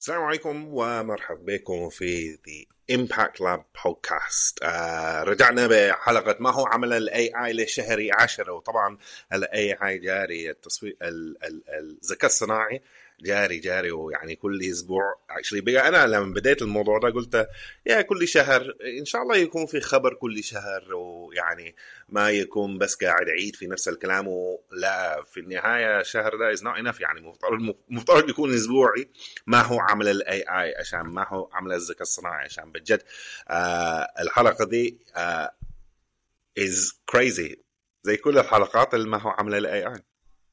السلام عليكم ومرحبا بكم في The Impact Lab Podcast آه رجعنا بحلقة ما هو عمل الاي اي لشهري عشرة وطبعا الاي اي جاري التصوير الذكاء الصناعي جاري جاري ويعني كل اسبوع عشري بقى انا لما بديت الموضوع ده قلت يا كل شهر ان شاء الله يكون في خبر كل شهر ويعني ما يكون بس قاعد عيد في نفس الكلام ولا في النهايه الشهر ده از نوت انف يعني مفترض مفترض يكون اسبوعي ما هو عمل الاي اي عشان ما هو عمل الذكاء الصناعي عشان بجد آه الحلقه دي آه از كريزي زي كل الحلقات اللي ما هو عمل الاي اي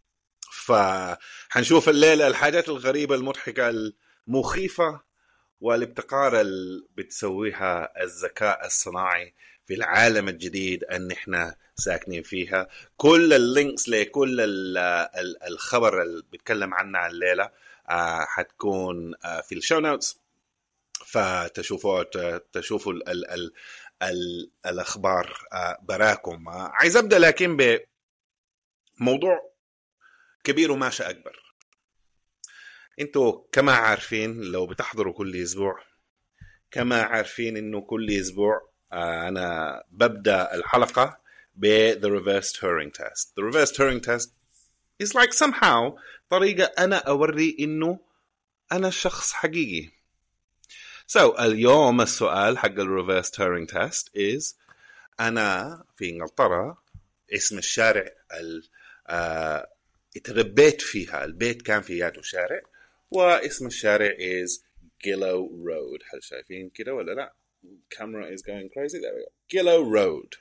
فحنشوف الليله الحاجات الغريبه المضحكه المخيفه والابتكار اللي بتسويها الذكاء الصناعي في العالم الجديد ان احنا ساكنين فيها كل اللينكس لكل الخبر اللي بيتكلم عنها الليله آه، حتكون آه، في الشو نوتس فتشوفوا تشوفوا ال ال ال ال الاخبار آه، براكم عايز ابدا لكن بموضوع كبير وماشى اكبر انتوا كما عارفين لو بتحضروا كل اسبوع كما عارفين انه كل اسبوع آه، انا ببدا الحلقه ب the reverse Turing test the reverse Turing test is like somehow طريقه انا اوري انه انا شخص حقيقي so اليوم السؤال حق ال reverse Turing test is انا في انجلترا اسم الشارع ال آه تربيت فيها البيت كان فياته شارع واسم الشارع is Gillow Road هل شايفين كده ولا لا camera is going crazy there we go Gillow Road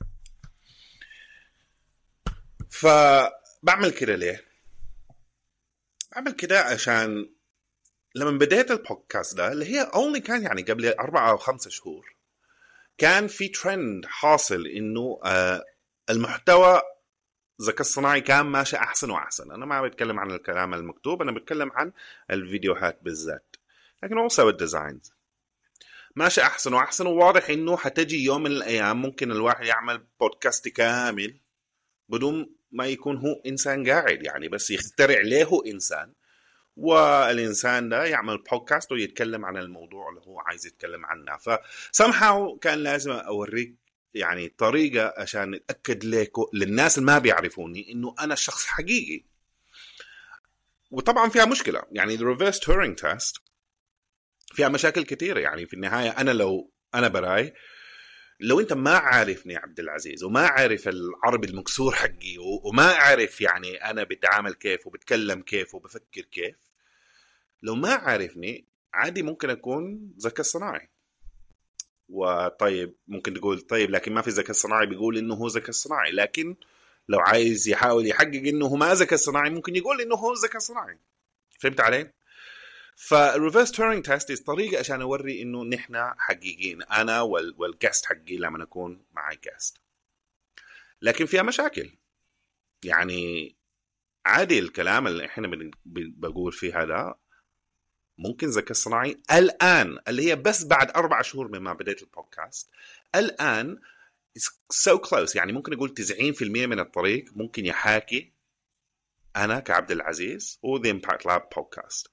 فبعمل كده ليه بعمل كده عشان لما بديت البودكاست ده اللي هي اونلي كان يعني قبل أربعة أو خمسة شهور كان في ترند حاصل إنه آه المحتوى الذكاء الصناعي كان ماشي احسن واحسن انا ما بتكلم عن الكلام المكتوب انا بتكلم عن الفيديوهات بالذات لكن also الديزاينز ماشي احسن واحسن وواضح انه حتجي يوم من الايام ممكن الواحد يعمل بودكاست كامل بدون ما يكون هو انسان قاعد يعني بس يخترع له انسان والانسان ده يعمل بودكاست ويتكلم عن الموضوع اللي هو عايز يتكلم عنه ف somehow كان لازم اوريك يعني طريقه عشان اتاكد لكم للناس اللي ما بيعرفوني انه انا شخص حقيقي وطبعا فيها مشكله يعني الريفرس تورينج تيست فيها مشاكل كثيره يعني في النهايه انا لو انا براي لو انت ما عارفني عبد العزيز وما عارف العربي المكسور حقي وما عارف يعني انا بتعامل كيف وبتكلم كيف وبفكر كيف لو ما عارفني عادي ممكن اكون ذكاء صناعي وطيب ممكن تقول طيب لكن ما في ذكاء صناعي بيقول انه هو ذكاء صناعي لكن لو عايز يحاول يحقق انه هو ما ذكاء صناعي ممكن يقول انه هو ذكاء صناعي فهمت علي؟ فالريفرس تورينج تيست طريقه عشان اوري انه نحن حقيقيين انا والجست حقي لما اكون معي جست لكن فيها مشاكل يعني عادي الكلام اللي احنا بقول فيه هذا ممكن ذكاء صناعي الان اللي هي بس بعد اربع شهور مما بديت البودكاست الان سو so close يعني ممكن اقول 90% من الطريق ممكن يحاكي انا كعبد العزيز و The Impact Lab بودكاست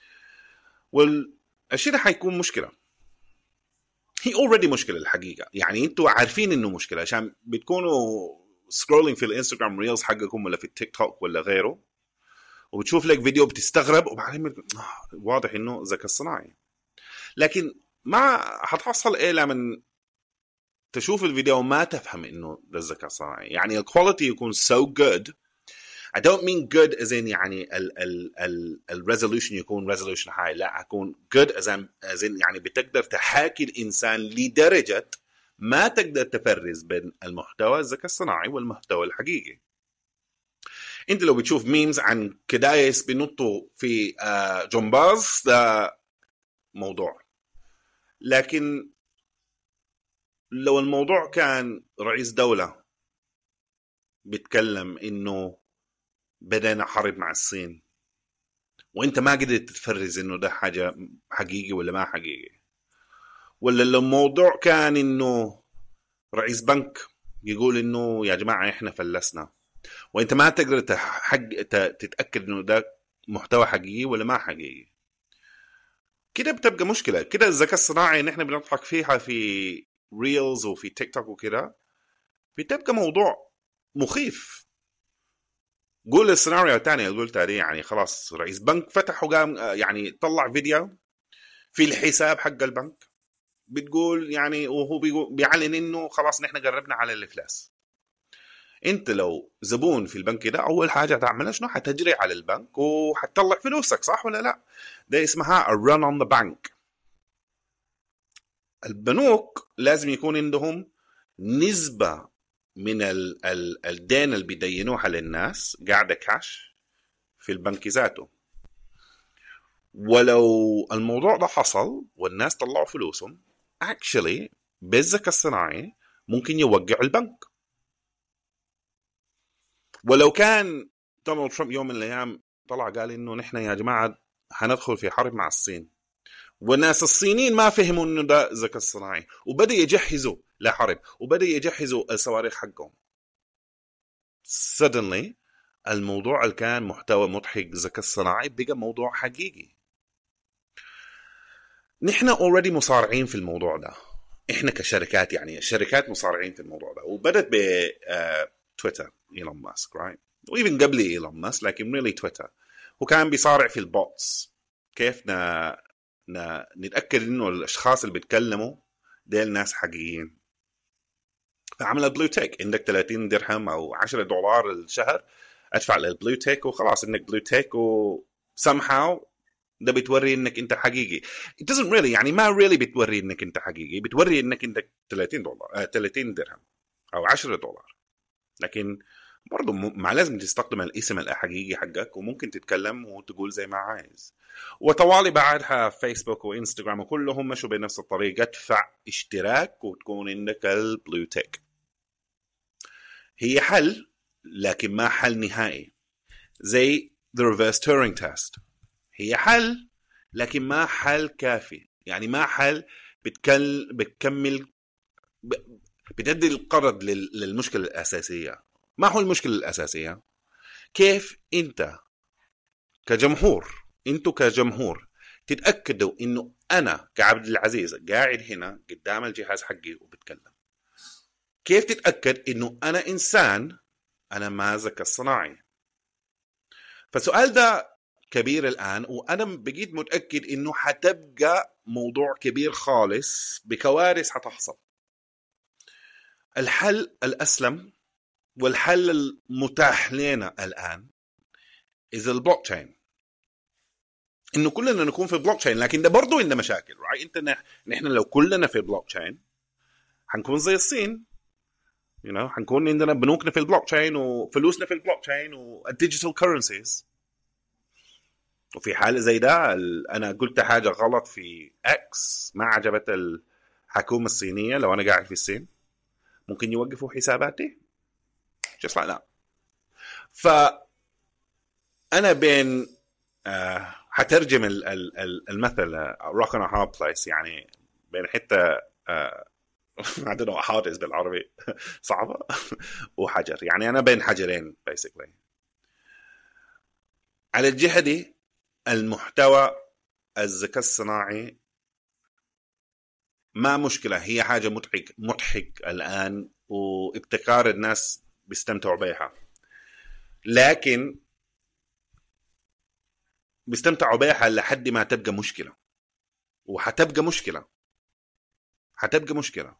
والشيء ده حيكون مشكله هي اوريدي مشكله الحقيقه يعني انتوا عارفين انه مشكله عشان بتكونوا سكرولينج في الانستغرام ريلز حقكم ولا في التيك توك ولا غيره وبتشوف لك فيديو بتستغرب وبعدين آه، واضح انه ذكاء صناعي لكن ما حتحصل ايه لما تشوف الفيديو وما تفهم انه ده الذكاء الصناعي يعني الكواليتي يكون so good I don't mean good as in يعني ال ال ال الريزولوشن يكون resolution high لا اكون good as in, as in يعني بتقدر تحاكي الانسان لدرجه ما تقدر تفرز بين المحتوى الذكاء الصناعي والمحتوى الحقيقي انت لو بتشوف ميمز عن كدايس بينطوا في آه، جمباز ده موضوع لكن لو الموضوع كان رئيس دولة بيتكلم انه بدينا حرب مع الصين وانت ما قدرت تفرز انه ده حاجة حقيقي ولا ما حقيقي ولا لو الموضوع كان انه رئيس بنك يقول انه يا جماعة احنا فلسنا وانت ما تقدر تحق... تتاكد انه ده محتوى حقيقي ولا ما حقيقي كده بتبقى مشكله كده الذكاء الصناعي اللي احنا بنضحك فيها في ريلز وفي تيك توك وكده بتبقى موضوع مخيف قول السيناريو الثاني اللي قلتها دي يعني خلاص رئيس بنك فتح وقام يعني طلع فيديو في الحساب حق البنك بتقول يعني وهو بيقول بيعلن انه خلاص نحن قربنا على الافلاس انت لو زبون في البنك ده اول حاجه تعملها شنو حتجري على البنك وحتطلع فلوسك صح ولا لا ده اسمها run on the bank البنوك لازم يكون عندهم نسبة من ال ال الدين اللي بيدينوها للناس قاعدة كاش في البنك ذاته ولو الموضوع ده حصل والناس طلعوا فلوسهم actually بالذكاء الصناعي ممكن يوقع البنك ولو كان دونالد ترامب يوم من الايام طلع قال انه نحن يا جماعه حندخل في حرب مع الصين والناس الصينيين ما فهموا انه ده الذكاء الصناعي وبدا يجهزوا لحرب وبدا يجهزوا الصواريخ حقهم suddenly الموضوع اللي كان محتوى مضحك الذكاء الصناعي بقى موضوع حقيقي نحن اوريدي مصارعين في الموضوع ده احنا كشركات يعني الشركات مصارعين في الموضوع ده وبدت ب تويتر ايلون ماسك رايت وايفن قبل ايلون ماسك لكن ريلي تويتر وكان بيصارع في البوتس كيف ن... ن... نتاكد انه الاشخاص اللي بيتكلموا ديل ناس حقيقيين فعمل بلو تيك عندك 30 درهم او 10 دولار الشهر ادفع للبلو تيك وخلاص انك بلو تيك و somehow ده بتوري انك انت حقيقي it doesn't really يعني ما really بتوري انك انت حقيقي بتوري انك انت 30 دولار آه 30 درهم او 10 دولار لكن برضه ما لازم تستخدم الاسم الحقيقي حقك وممكن تتكلم وتقول زي ما عايز وطوالي بعدها فيسبوك وانستغرام وكلهم مشوا بنفس الطريقة ادفع اشتراك وتكون عندك البلو تيك هي حل لكن ما حل نهائي زي the reverse Turing test هي حل لكن ما حل كافي يعني ما حل بتكل بتكمل بتدي القرض للمشكلة الأساسية ما هو المشكلة الأساسية كيف أنت كجمهور أنتوا كجمهور تتأكدوا أنه أنا كعبد العزيز قاعد هنا قدام الجهاز حقي وبتكلم كيف تتأكد أنه أنا إنسان أنا ما ذكاء صناعي فالسؤال ده كبير الآن وأنا بقيت متأكد أنه حتبقى موضوع كبير خالص بكوارث حتحصل الحل الأسلم والحل المتاح لنا الآن إذا البلوك تشين انه كلنا نكون في بلوك تشين لكن ده برضه عنده مشاكل راي انت نحن لو كلنا في بلوك تشين حنكون زي الصين you know حنكون عندنا بنوكنا في البلوك تشين وفلوسنا في البلوك تشين والديجيتال كرنسيز وفي حاله زي ده انا قلت حاجه غلط في اكس ما عجبت الحكومه الصينيه لو انا قاعد في الصين ممكن يوقفوا حساباتي just like that ف انا بين آه حترجم المثل روك اون هارد بليس يعني بين حته آه I don't know how it is بالعربي صعبة وحجر يعني أنا بين حجرين basically على الجهة دي المحتوى الذكاء الصناعي ما مشكلة هي حاجة مضحك مضحك الآن وابتكار الناس بيستمتعوا بيها لكن بيستمتعوا بيها لحد ما تبقى مشكلة وحتبقى مشكلة حتبقى مشكلة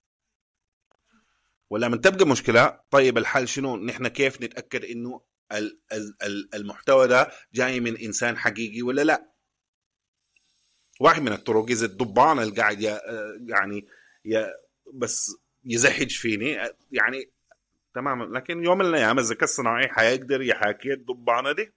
ولما تبقى مشكلة طيب الحل شنو نحن كيف نتأكد انه المحتوى ده جاي من انسان حقيقي ولا لا واحد من الطرق اذا الضبان اللي قاعد يعني يا بس يزهج فيني يعني تماما لكن يوم من الايام الذكاء الصناعي حيقدر يحاكي الضبانه دي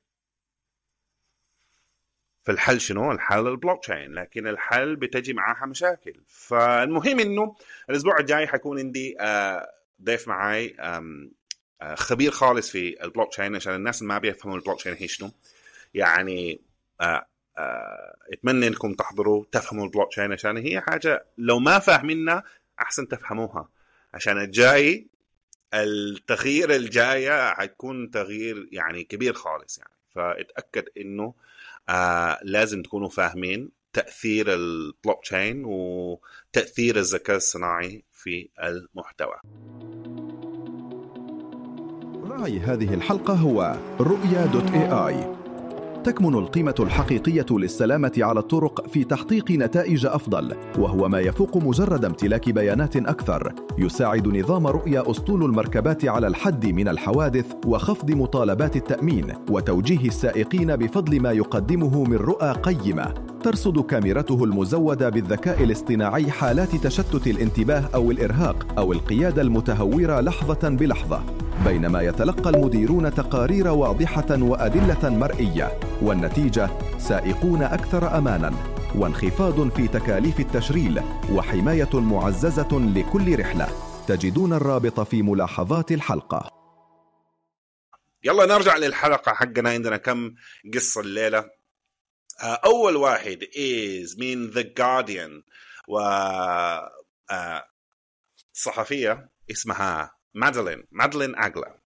فالحل شنو؟ الحل البلوك تشين لكن الحل بتجي معاها مشاكل فالمهم انه الاسبوع الجاي حيكون عندي ضيف معاي خبير خالص في البلوك تشين عشان الناس اللي ما بيفهموا البلوك تشين هي شنو يعني اتمنى انكم تحضروا تفهموا البلوك تشين عشان هي حاجه لو ما فاهمينها احسن تفهموها عشان الجاي التغيير الجايه حيكون تغيير يعني كبير خالص يعني فاتاكد انه آه لازم تكونوا فاهمين تاثير البلوك تشين وتاثير الذكاء الصناعي في المحتوى. راعي هذه الحلقة هو رؤيا دوت اي اي تكمن القيمة الحقيقية للسلامة على الطرق في تحقيق نتائج أفضل، وهو ما يفوق مجرد امتلاك بيانات أكثر. يساعد نظام رؤيا أسطول المركبات على الحد من الحوادث وخفض مطالبات التأمين، وتوجيه السائقين بفضل ما يقدمه من رؤى قيمة. ترصد كاميرته المزودة بالذكاء الاصطناعي حالات تشتت الانتباه أو الإرهاق أو القيادة المتهورة لحظة بلحظة. بينما يتلقى المديرون تقارير واضحه وادله مرئيه والنتيجه سائقون اكثر امانا وانخفاض في تكاليف التشريل وحمايه معززه لكل رحله تجدون الرابط في ملاحظات الحلقه يلا نرجع للحلقه حقنا عندنا كم قصه الليله آه، اول واحد از من ذا جارديان و آه، صحفيه اسمها مادلين مادلين اجلا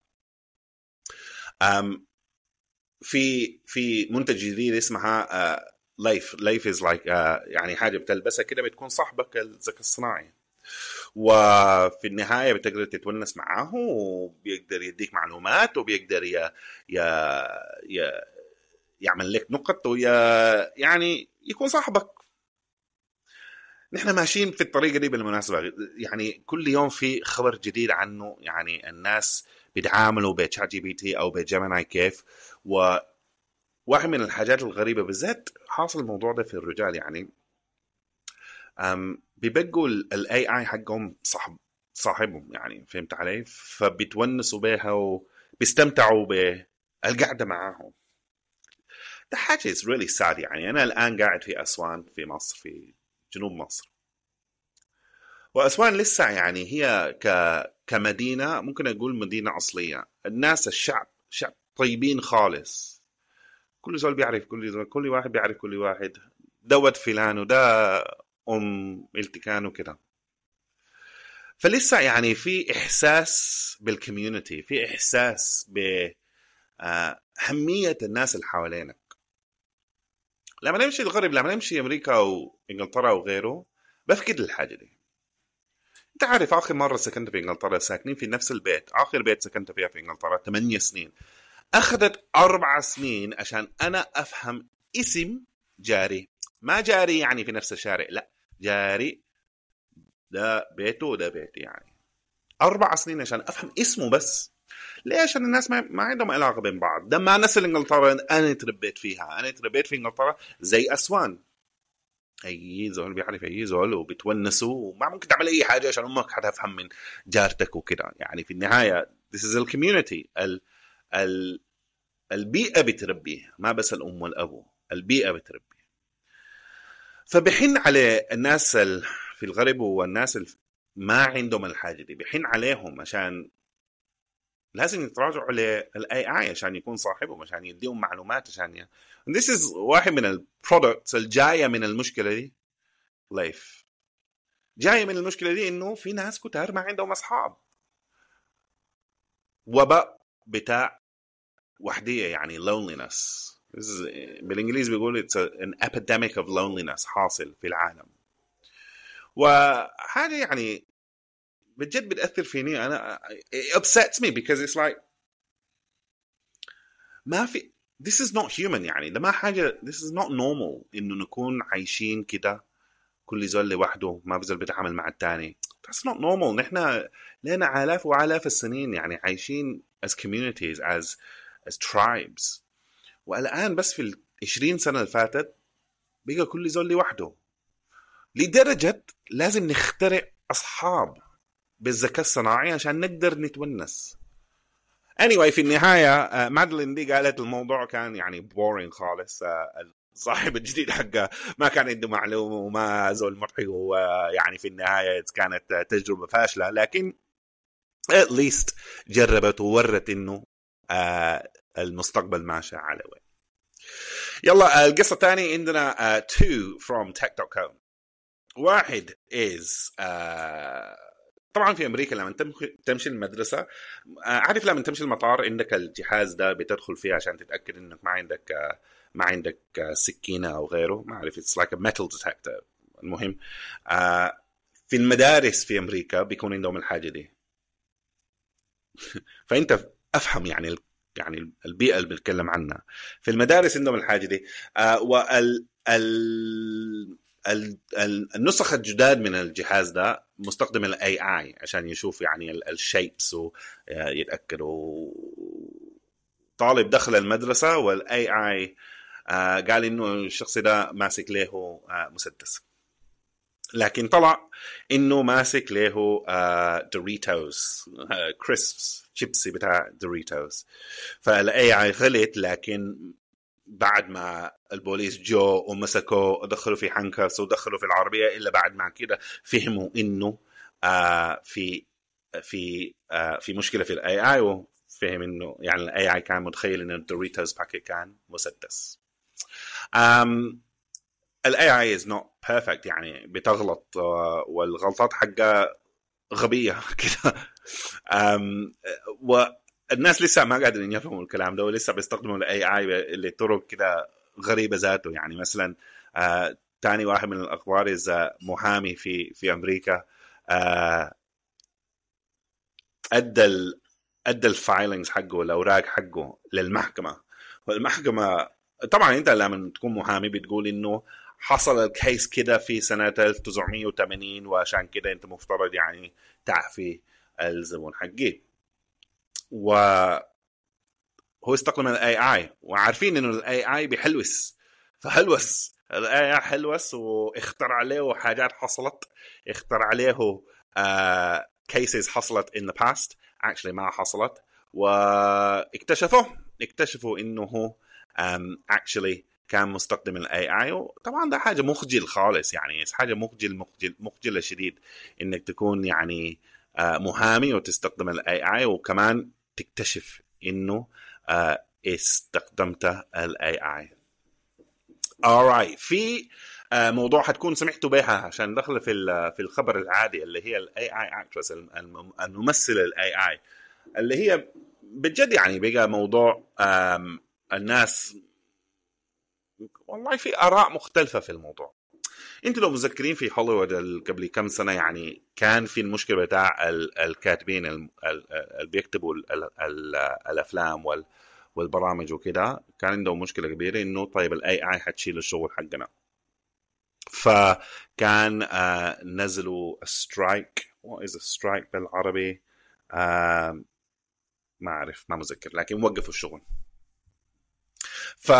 um, في في منتج جديد اسمها لايف لايف از لايك يعني حاجه بتلبسها كده بتكون صاحبك الذكاء الصناعي وفي النهايه بتقدر تتونس معاه وبيقدر يديك معلومات وبيقدر ي... ي... ي... يعمل لك نقط ويا يعني يكون صاحبك نحن ماشيين في الطريقه دي بالمناسبه يعني كل يوم في خبر جديد عنه يعني الناس بيتعاملوا بتشات جي بي تي او بجيميناي كيف و واحد من الحاجات الغريبه بالذات حاصل الموضوع ده في الرجال يعني أم بيبقوا الاي اي حقهم صاحب صاحبهم يعني فهمت علي فبيتونسوا بها وبيستمتعوا بالقعده معاهم ده حاجه is really sad يعني انا الان قاعد في اسوان في مصر في جنوب مصر وأسوان لسه يعني هي ك... كمدينة ممكن أقول مدينة أصلية الناس الشعب شعب طيبين خالص كل زول بيعرف كل زول كل واحد بيعرف كل واحد دوت فلان وده أم التكان وكده فلسه يعني في إحساس بالكوميونتي في إحساس بأهمية الناس اللي حوالينك لما نمشي الغرب لما نمشي امريكا وانجلترا وغيره بفقد الحاجه دي انت عارف اخر مره سكنت في انجلترا ساكنين في نفس البيت اخر بيت سكنت فيها في انجلترا 8 سنين اخذت اربع سنين عشان انا افهم اسم جاري ما جاري يعني في نفس الشارع لا جاري ده بيته وده بيتي يعني اربع سنين عشان افهم اسمه بس ليش عشان الناس ما, ما عندهم علاقه بين بعض ده ما نفس انجلترا انا تربيت فيها انا تربيت في انجلترا زي اسوان اي زول بيعرف اي زول وبتونسوا وما ممكن تعمل اي حاجه عشان امك حتفهم من جارتك وكده يعني في النهايه this is the community ال ال البيئه بتربيه ما بس الام والابو البيئه بتربيه فبحن على الناس في الغرب والناس ما عندهم الحاجه دي بحن عليهم عشان لازم يتراجعوا للاي اي عشان يكون صاحبهم عشان يديهم معلومات عشان ي... This is واحد من البرودكتس الجايه من المشكله دي لايف جايه من المشكله دي انه في ناس كتار ما عندهم اصحاب وباء بتاع وحديه يعني loneliness بالانجليزي بيقول it's an epidemic of loneliness حاصل في العالم وهذا يعني بجد بتاثر فيني انا it upsets me because it's like ما في this is not human يعني ده ما حاجه this is not normal انه نكون عايشين كده كل زول لوحده ما بزول بيتعامل مع الثاني that's not normal نحن لنا آلاف وآلاف السنين يعني عايشين as communities as as tribes والآن بس في ال 20 سنة اللي فاتت بقى كل زول لوحده لدرجة لازم نخترع أصحاب بالذكاء الصناعي عشان نقدر نتونس anyway في النهاية مادلين دي قالت الموضوع كان يعني بورين خالص صاحب الجديد حقه ما كان عنده معلومة وما زول مضحك ويعني في النهاية كانت تجربة فاشلة لكن at least جربت وورت انه المستقبل ماشي على وين يلا القصة الثانية عندنا two from tech.com واحد is uh, طبعا في امريكا لما تمشي المدرسه آه، عارف لما تمشي المطار عندك الجهاز ده بتدخل فيه عشان تتاكد انك ما عندك ما عندك سكينه او غيره ما اعرف اتس لايك ميتال ديتكتور المهم آه في المدارس في امريكا بيكون عندهم الحاجه دي فانت افهم يعني يعني البيئه اللي بنتكلم عنها في المدارس عندهم الحاجه دي آه وال ال النسخ الجداد من الجهاز ده مستخدم الاي اي عشان يشوف يعني الشيبس ويتاكد طالب دخل المدرسه والاي اي آه، قال انه الشخص ده ماسك له آه، مسدس لكن طلع انه ماسك له دوريتوز كريسبس شيبسي بتاع دوريتوز فالاي اي غلط لكن بعد ما البوليس جو ومسكوه ودخلوا في حنكس ودخلوا في العربيه الا بعد ما كده فهموا انه آه في في آه في مشكله في الاي اي وفهم انه يعني الاي اي كان متخيل ان الدوريتوز باكيت كان مسدس. um, الاي اي از نوت بيرفكت يعني بتغلط uh, والغلطات حقها غبيه كده um, الناس لسه ما قادرين يفهموا الكلام ده ولسه بيستخدموا الاي اي لطرق كده غريبه ذاته يعني مثلا آه تاني واحد من الاخبار اذا محامي في في امريكا آه ادى ادى الفايلنجز حقه الاوراق حقه للمحكمه والمحكمه طبعا انت لما تكون محامي بتقول انه حصل الكيس كده في سنه 1980 وعشان كده انت مفترض يعني تعفي الزبون حقي و هو استقل من الاي اي وعارفين انه الاي اي بيحلوس فحلوس الاي اي حلوس واخترع عليه حاجات حصلت اخترع عليه كيسز uh, حصلت ان ذا باست اكشلي ما حصلت واكتشفوا اكتشفوا انه هو اكشلي um, كان مستخدم الاي اي وطبعا ده حاجه مخجل خالص يعني حاجه مخجل مخجل مخجله شديد انك تكون يعني uh, محامي وتستخدم الاي اي وكمان تكتشف انه آه، استخدمت الاي اي alright في آه، موضوع حتكون سمعتوا بها عشان دخل في في الخبر العادي اللي هي الاي اي اكترس الممثله الاي اي اللي هي بجد يعني بقى موضوع الناس والله في اراء مختلفه في الموضوع انتوا لو مذكرين في هوليوود قبل كم سنه يعني كان في المشكله بتاع الكاتبين اللي بيكتبوا الافلام والبرامج وكده كان عندهم مشكله كبيره انه طيب الاي اي حتشيل الشغل حقنا فكان آه نزلوا سترايك what is a strike بالعربي آه ما اعرف ما مذكر لكن وقفوا الشغل ف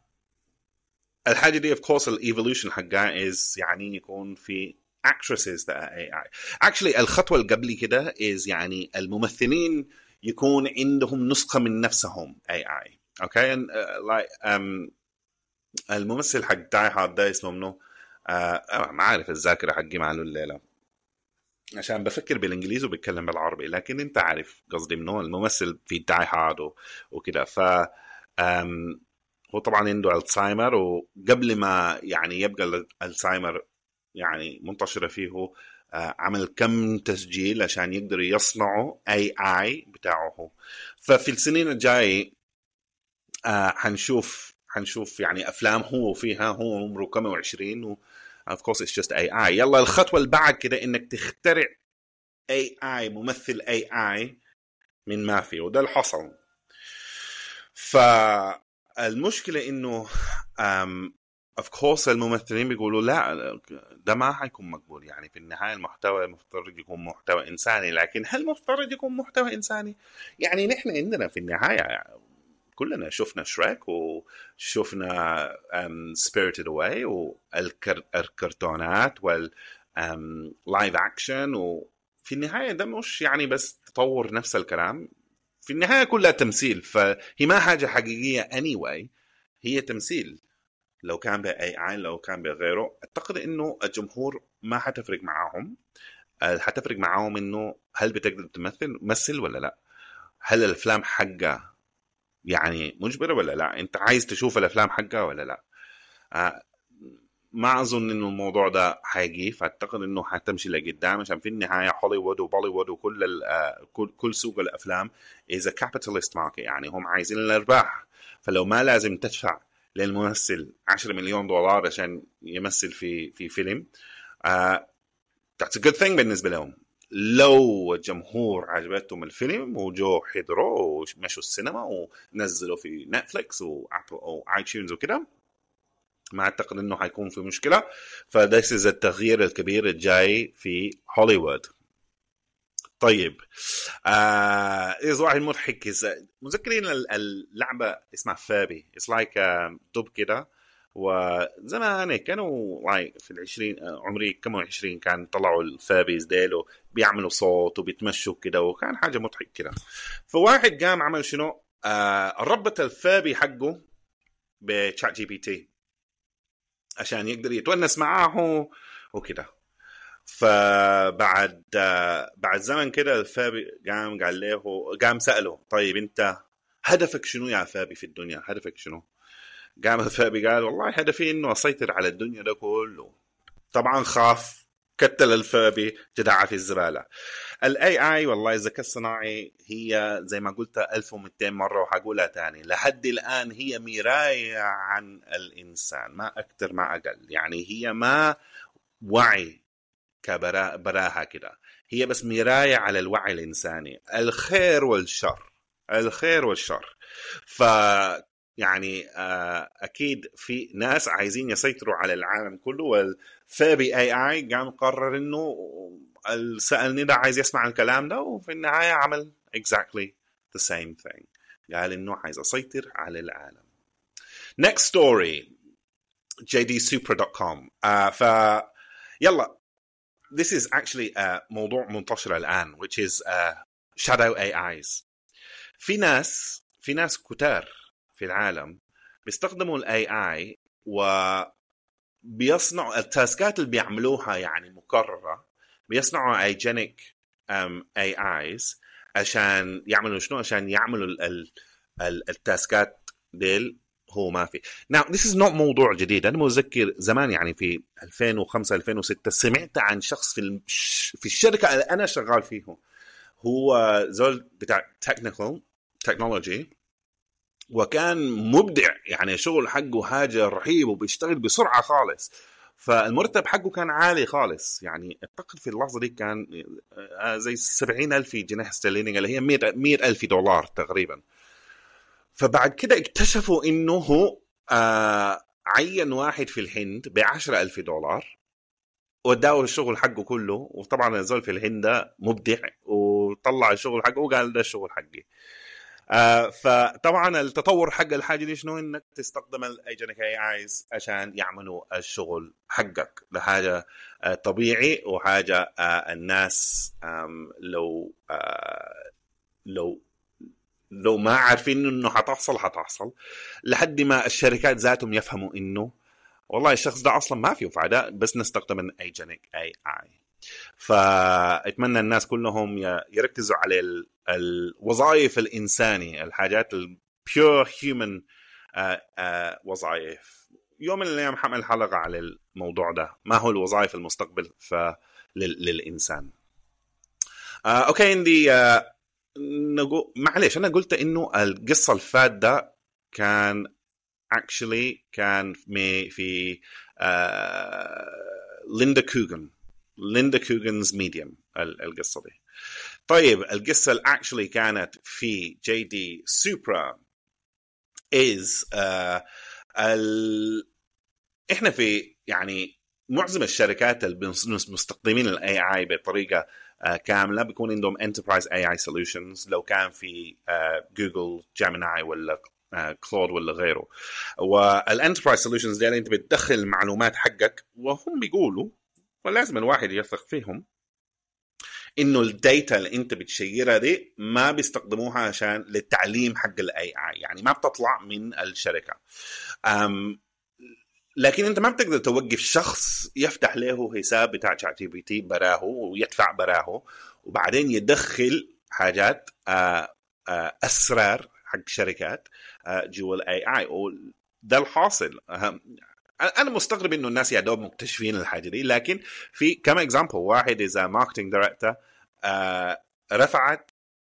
الحاجه دي اوف كورس الايفولوشن حقها از يعني يكون في actresses that are AI. Actually الخطوة اللي قبل كده is يعني الممثلين يكون عندهم نسخة من نفسهم AI. اوكي okay? and, uh, like, um, الممثل حق داي هارد ده اسمه منو؟ uh, ما عارف الذاكرة حقي معلول الليلة. عشان بفكر بالانجليزي وبتكلم بالعربي لكن انت عارف قصدي منو الممثل في داي هارد وكده ف um, هو طبعا عنده الزهايمر وقبل ما يعني يبقى الزهايمر يعني منتشره فيه آه، عمل كم تسجيل عشان يقدروا يصنعوا اي اي بتاعه ففي السنين الجايه آه حنشوف حنشوف يعني افلام هو فيها هو عمره كم وعشرين و اوف كورس اتس جاست اي اي يلا الخطوه اللي بعد كده انك تخترع اي اي ممثل اي اي من ما في وده اللي حصل ف المشكله انه اوف كورس الممثلين بيقولوا لا ده ما حيكون مقبول يعني في النهايه المحتوى مفترض يكون محتوى انساني لكن هل مفترض يكون محتوى انساني؟ يعني نحن عندنا في النهايه كلنا شفنا شريك وشفنا سبيريتد اواي والكرتونات واللايف اكشن وفي النهايه ده مش يعني بس تطور نفس الكلام في النهايه كلها تمثيل فهي ما حاجه حقيقيه anyway هي تمثيل لو كان باي اي لو كان بغيره اعتقد انه الجمهور ما حتفرق معاهم حتفرق معاهم انه هل بتقدر تمثل مثل ولا لا هل الافلام حقها يعني مجبره ولا لا انت عايز تشوف الافلام حقها ولا لا آه، ما اظن انه الموضوع ده حيجي فاعتقد انه حتمشي لقدام عشان في النهايه هوليوود وبوليوود وكل آه، كل كل سوق الافلام از كابيتالست ماركت يعني هم عايزين الارباح فلو ما لازم تدفع للممثل 10 مليون دولار عشان يمثل في في فيلم آه that's a good thing بالنسبه لهم لو الجمهور عجبتهم الفيلم وجو حضروا ومشوا السينما ونزلوا في نتفليكس وابل واي تيونز وكده ما اعتقد انه حيكون في مشكله فذس از التغيير الكبير الجاي في هوليوود طيب آه إذا واحد مضحك مذكرين اللعبه اسمها فابي اتس لايك دب كده وزمان كانوا لايك في العشرين عمري كم 20 كان طلعوا الفابيز ديل بيعملوا صوت وبيتمشوا كده وكان حاجه مضحك كده فواحد قام عمل شنو؟ آه ربط الفابي حقه بتشات جي بي تي عشان يقدر يتونس معاه وكده فبعد بعد زمن كده الفابي قام قال له قام ساله طيب انت هدفك شنو يا فابي في الدنيا هدفك شنو قام الفابي قال والله هدفي انه اسيطر على الدنيا ده كله طبعا خاف كتل الفابي جدعها في الزباله الاي اي والله الذكاء الصناعي هي زي ما قلت 1200 مره وحقولها تاني لحد الان هي مرايه عن الانسان ما اكثر ما اقل يعني هي ما وعي كبراها كده هي بس مرايه على الوعي الانساني الخير والشر الخير والشر ف يعني اكيد في ناس عايزين يسيطروا على العالم كله والفابي اي اي قام قرر انه سالني ده عايز يسمع الكلام ده وفي النهايه عمل exactly the same thing قال انه عايز اسيطر على العالم next story jdsupra.com uh, ف يلا this is actually uh, موضوع منتشر الان which is uh, shadow AIs في ناس في ناس كتار في العالم بيستخدموا الاي اي و بيصنعوا التاسكات اللي بيعملوها يعني مكرره بيصنعوا ايجينيك اي ايز عشان يعملوا شنو عشان يعملوا ال ال ال التاسكات ديل هو ما في ناو ذيس از نوت موضوع جديد انا متذكر زمان يعني في 2005 2006 سمعت عن شخص في في الشركه اللي انا شغال فيه هو زول بتاع تكنيكال تكنولوجي وكان مبدع يعني شغل حقه حاجه رهيب وبيشتغل بسرعه خالص فالمرتب حقه كان عالي خالص يعني اعتقد في اللحظه دي كان زي 70 ألف جنيه استرليني اللي هي 100 ألف دولار تقريبا فبعد كده اكتشفوا انه هو آه عين واحد في الهند ب ألف دولار وداه الشغل حقه كله وطبعا الزول في الهند مبدع وطلع الشغل حقه وقال ده الشغل حقي آه فطبعا التطور حق الحاجه دي شنو انك تستخدم الايجنك اي ايز عشان يعملوا الشغل حقك ده حاجه آه طبيعي وحاجه آه الناس لو لو لو ما عارفين انه حتحصل حتحصل لحد ما الشركات ذاتهم يفهموا انه والله الشخص ده اصلا ما فيه فعدا بس نستخدم الايجنك اي اي فاتمنى الناس كلهم يركزوا على الوظائف الانساني الحاجات البيور هيومن وظائف يوم من الايام حعمل حلقه على الموضوع ده ما هو الوظائف المستقبل ف للانسان آه، اوكي عندي آه، نقول معليش انا قلت انه القصه الفات ده كان actually كان في آه ليندا كوغن ليندا كوغنز ميديوم القصه دي طيب القصه الاكشلي كانت في جي دي سوبرا از ال... احنا في يعني معظم الشركات المستخدمين الاي اي بطريقه uh, كامله بيكون عندهم انتربرايز اي اي سوليوشنز لو كان في جوجل uh, جيميناي ولا كلود uh, ولا غيره والانتربرايز سوليوشنز دي انت بتدخل المعلومات حقك وهم بيقولوا ولازم الواحد يثق فيهم انه الداتا اللي انت بتشيرها دي ما بيستخدموها عشان للتعليم حق الاي اي يعني ما بتطلع من الشركه أم لكن انت ما بتقدر توقف شخص يفتح له حساب بتاع شات جي بي تي براه ويدفع براه وبعدين يدخل حاجات آآ آآ اسرار حق شركات جوا الاي اي ده الحاصل انا مستغرب انه الناس يا دوب مكتشفين الحاجه دي لكن في كم اكزامبل واحد اذا ماركتنج دايركتور رفعت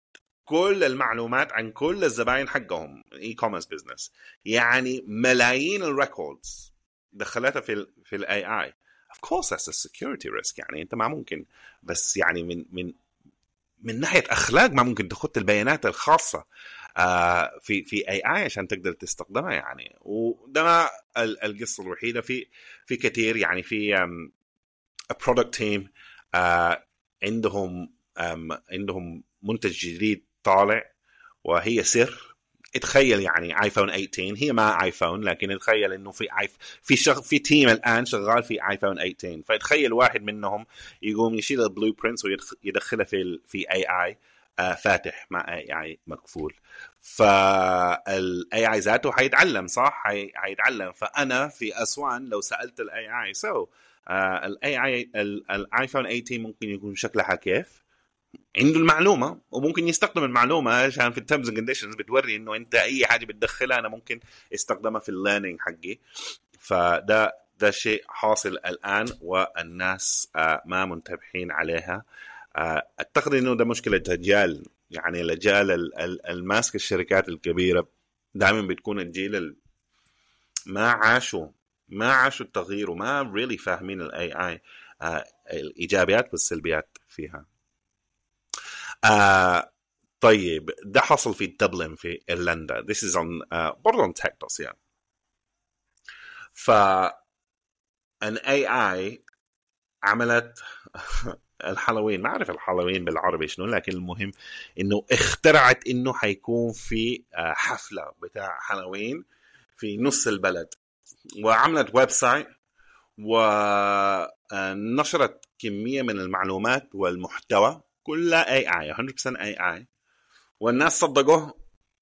كل المعلومات عن كل الزباين حقهم اي كوميرس بزنس يعني ملايين الريكوردز دخلتها في ال في الاي اي اوف كورس ذاتس سكيورتي ريسك يعني انت ما ممكن بس يعني من من من ناحيه اخلاق ما ممكن تخط البيانات الخاصه آه في في اي اي عشان تقدر تستخدمها يعني وده ما القصه الوحيده في في كثير يعني في برودكت تيم آه عندهم عندهم منتج جديد طالع وهي سر اتخيل يعني ايفون 18 هي ما ايفون لكن اتخيل انه في آيف في شغ في تيم الان شغال في ايفون 18 فتخيل واحد منهم يقوم يشيل البلو برنتس ويدخلها في في اي اي آه فاتح مع اي اي مقفول فالاي اي ذاته حيتعلم صح حيتعلم فانا في اسوان لو سالت الاي اي سو الاي اي الايفون 18 ممكن يكون شكلها كيف عنده المعلومه وممكن يستخدم المعلومه عشان في الترمز اند كونديشنز بتوري انه انت اي حاجه بتدخلها انا ممكن استخدمها في الليرنينج حقي فده ده شيء حاصل الان والناس آه، ما منتبهين عليها آه، اعتقد انه ده مشكله رجال يعني الرجال الماسك الشركات الكبيره دائما بتكون الجيل ما عاشوا ما عاشوا التغيير وما ريلي really فاهمين الاي اي آه الايجابيات والسلبيات فيها آه طيب ده حصل في دبلن في ايرلندا this is on uh, برضه on tech بس يعني ف ان اي اي عملت الحلوين ما اعرف الحلوين بالعربي شنو لكن المهم انه اخترعت انه حيكون في حفله بتاع حلوين في نص البلد وعملت ويب سايت ونشرت كميه من المعلومات والمحتوى كلها اي اي 100% اي اي والناس صدقوه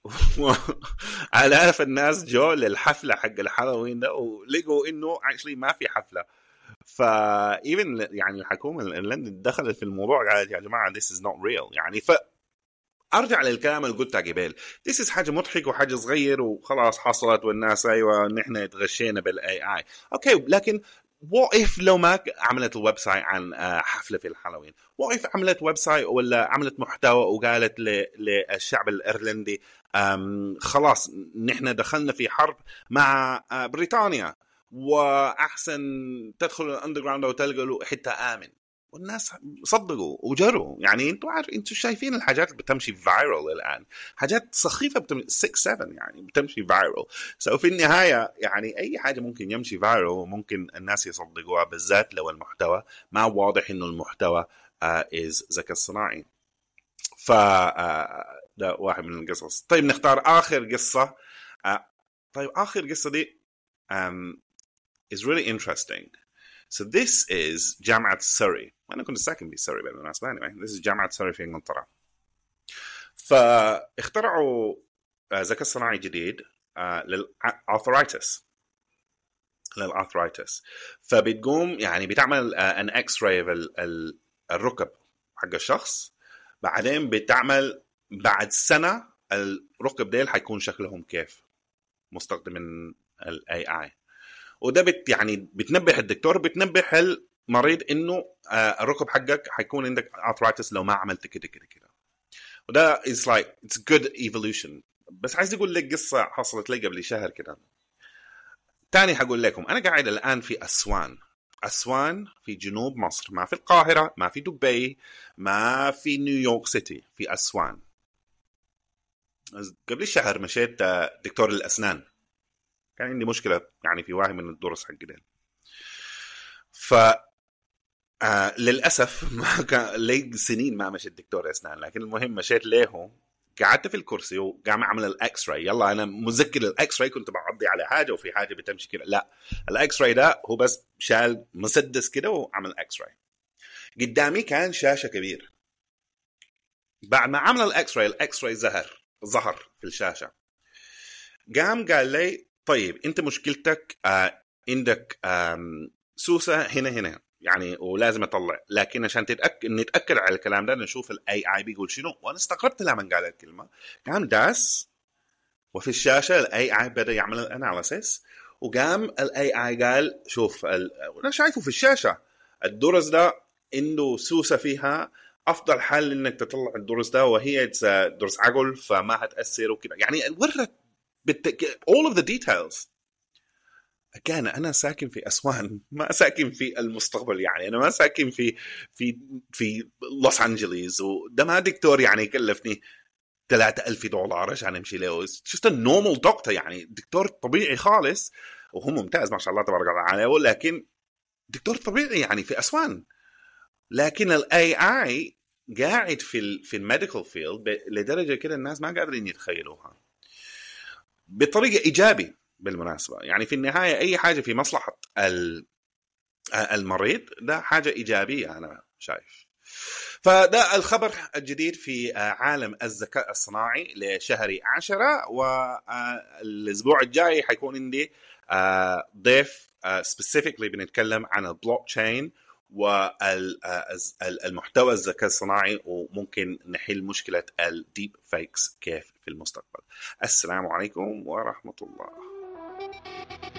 الاف الناس جو للحفله حق الهالوين ده ولقوا انه اكشلي ما في حفله فا ايفن يعني الحكومه الايرلندي دخلت في الموضوع قالت يا جماعه this is not real يعني ف ارجع للكلام اللي قلته قبل ذيس از حاجه مضحك وحاجه صغير وخلاص حصلت والناس ايوه نحن تغشينا بالاي اي اوكي لكن وات اف لو ما عملت الويب سايت عن آه، حفله في الهالوين وات اف عملت ويب سايت ولا عملت محتوى وقالت للشعب الايرلندي خلاص نحن دخلنا في حرب مع آه، بريطانيا واحسن تدخل الاندر جراوند او تلقى حته امن والناس صدقوا وجروا يعني انتوا عارف انتوا شايفين الحاجات اللي بتمشي فايرل الان حاجات سخيفه بتمشي 6 7 يعني بتمشي فايرل سو في النهايه يعني اي حاجه ممكن يمشي فايرل وممكن الناس يصدقوها بالذات لو المحتوى ما واضح انه المحتوى از uh, ذكاء صناعي ف uh, ده واحد من القصص طيب نختار اخر قصه uh, طيب اخر قصه دي um, is really interesting So this is جامعة سوري أنا كنت ساكن بسوري بالمناسبة anyway this is جامعة سوري في إنجلترا فاخترعوا ذكاء صناعي جديد للارثرايتس للارثرايتس فبتقوم يعني بتعمل ان اكس راي الركب حق الشخص بعدين بتعمل بعد سنه الركب ديل حيكون شكلهم كيف مستخدم الاي اي وده بت يعني بتنبه الدكتور بتنبه المريض انه آه، الركب حقك حيكون عندك ارثرايتس لو ما عملت كده كده كده وده از لايك اتس جود ايفولوشن بس عايز اقول لك قصه حصلت لي قبل شهر كده تاني حقول لكم انا قاعد الان في اسوان اسوان في جنوب مصر ما في القاهره ما في دبي ما في نيويورك سيتي في اسوان قبل شهر مشيت آه، دكتور الاسنان كان عندي مشكله يعني في واحد من الدرس حق ديل ف آه للاسف ما كان لي سنين ما مشيت دكتور اسنان لكن المهم مشيت ليه قعدت في الكرسي وقام عمل الاكس راي يلا انا مذكر الاكس راي كنت بعضي على حاجه وفي حاجه بتمشي كده لا الاكس راي ده هو بس شال مسدس كده وعمل اكس راي قدامي كان شاشه كبير بعد ما عمل الاكس راي الاكس راي ظهر ظهر في الشاشه قام قال لي طيب انت مشكلتك آه عندك آه سوسه هنا هنا يعني ولازم اطلع لكن عشان تتاكد نتاكد على الكلام ده نشوف الاي اي بيقول شنو وانا استغربت لما قال الكلمه قام داس وفي الشاشه الاي اي بدا يعمل الاناليسيس وقام الاي اي قال شوف ال... انا شايفه في الشاشه الدرس ده عنده سوسه فيها افضل حل انك تطلع الدروس ده وهي دروس عقل فما هتاثر وكذا يعني ورت بالتك... all of the details كان انا ساكن في اسوان ما ساكن في المستقبل يعني انا ما ساكن في في في لوس انجليز وده ما دكتور يعني يكلفني 3000 دولار عشان امشي له just a normal doctor يعني دكتور طبيعي خالص وهو ممتاز ما شاء الله تبارك الله عليه ولكن دكتور طبيعي يعني في اسوان لكن الاي اي قاعد في ال في الميديكال فيلد لدرجه كده الناس ما قادرين يتخيلوها بطريقه ايجابي بالمناسبه يعني في النهايه اي حاجه في مصلحه المريض ده حاجه ايجابيه انا شايف فده الخبر الجديد في عالم الذكاء الصناعي لشهر عشرة والاسبوع الجاي حيكون عندي ضيف سبيسيفيكلي بنتكلم عن البلوك تشين والمحتوى الذكاء الصناعي وممكن نحل مشكله الديب فيكس كيف في المستقبل السلام عليكم ورحمه الله